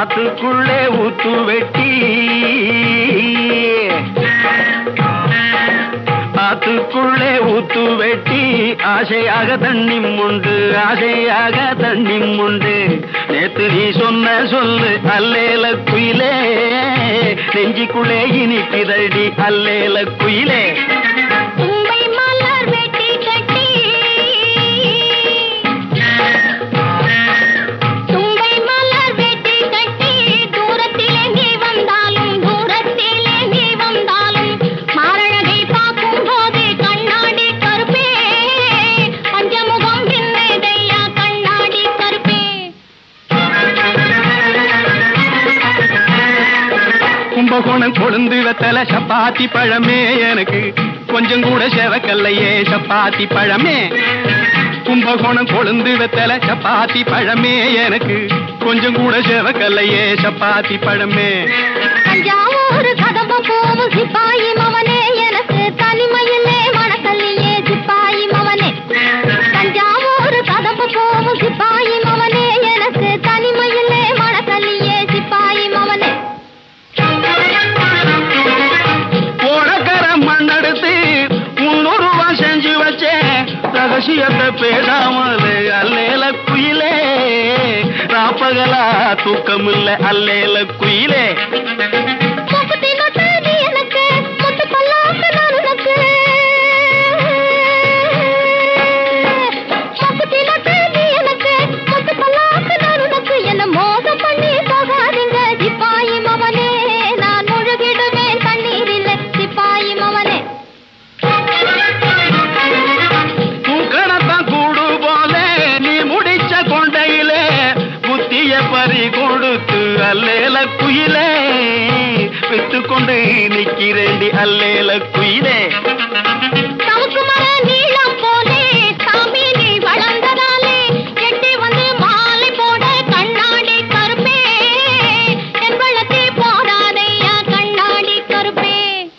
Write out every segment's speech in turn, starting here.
ஆத்துக்குள்ளே ஊத்து வெட்டி ஆத்துக்குள்ளே ஊத்து வெட்டி ஆசையாக தண்ணி உண்டு ஆசையாக தண்ணி உண்டு நேத்து நீ சொன்ன சொல்லு அல்லேல குயிலே நெஞ்சிக்குள்ளே இனிக்குதடி அல்லேல குயிலே தும்பை மலர் வெட்டி கட்டி தும்பை மலர் வெட்டி கட்டி தூரத்திலே நீ வந்தாலும் தூரத்திலே நீ வந்தாலும் மாரணகை பார்க்கும் போது கண்ணாடி கருப்பே பஞ்சமுகம் பின்னதையா கண்ணாடி கருப்பே கும்பகோணம் கொழுந்து வெத்தல சப்பாத்தி பழமே எனக்கு கொஞ்சம் கூட செவக்கல்லையே சப்பாத்தி பழமே கும்பகோணம் கொழுந்து வெத்தல சப்பாத்தி பழமே எனக்கு கொஞ்சம் கூட செவக்கல்லையே சப்பாத்தி பழமே தஞ்சாவூர் கதம்ப போவும் சிப்பாயி மவனே எனக்கு தனிமையிலே மனக்கல்லியே சிப்பாயி மவனே தஞ்சாவூர் கதம்ப போவும் சிப்பாயி மவனே எனக்கு தனிமையிலே மனக்கல்லியே சிப்பாயி மவனே போனக்கர மண்ணெடுத்து முன்னூறு ரூபா செஞ்சு வச்சேன் ரகசியத்தை பேசாமல் அல்லேல குயிலே ராப்பகலா தூக்கமில்ல அல்லேல குயிலே மூக்குத்தி நொட்டு நீ எனக்கு முத்து பல்லாக்கு நான் உனக்கு மூக்குத்தி நொட்டு நீ எனக்கு முத்து பல்லாக்கு நான் உனக்கு என்ன மோசம் பண்ணி போகாதீங்க சிப்பாயி மவனே நான் முழுகிடுவேன் தண்ணீரில் சிப்பாயி மவனே தூக்கணத்தான் கூடு போல நீ முடிச்ச கொண்டையிலே புத்திய பறி கொடுத்து அல்லேல குயிலே வித்து கொண்டு நிக்கிறேண்டி அல்லேல குயிலே தவுக்கு மர நீளம் போலே சாமி நீ வளர்ந்ததாலே எட்டி வந்து மாலை போட கண்ணாடி கருப்பே என் வள்ளத்தை போடாதையா கண்ணாடி கருப்பே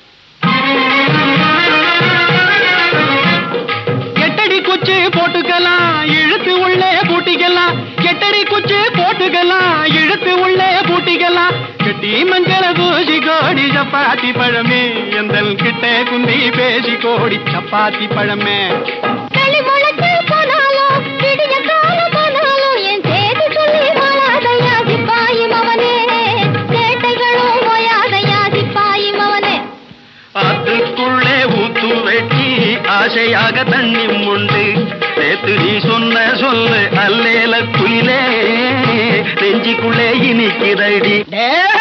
எட்டடி குச்சி போட்டுக்கலாம் இழுத்து உள்ளே பூட்டிக்கலாம் எட்டடி குச்சி போட்டுக்கலாம் இழுத்து உள்ளே பூட்டிக்கலாம் கட்டி மஞ்சள தூசி கோடி சப்பாத்தி பழமே எந்தல் கிட்ட குந்தி பேசி கோடி சப்பாத்தி பழமே வெளி முளைச்சு போனாலும் விடிய காலம் போனாலும் என் சேதி சொல்லி மாறாதையா சிப்பாயி மவனே சேட்டைகளும் ஓயாதையா சிப்பாயி மவனே ஆத்துக்குள்ளே ஊத்து வெட்டி ஆசையாக தண்ணி உண்டு நேத்து நீ சொன்ன சொல்லு அல்லேல குயிலே நெஞ்சிக்குள்ளே இனிக்குதடி டேய்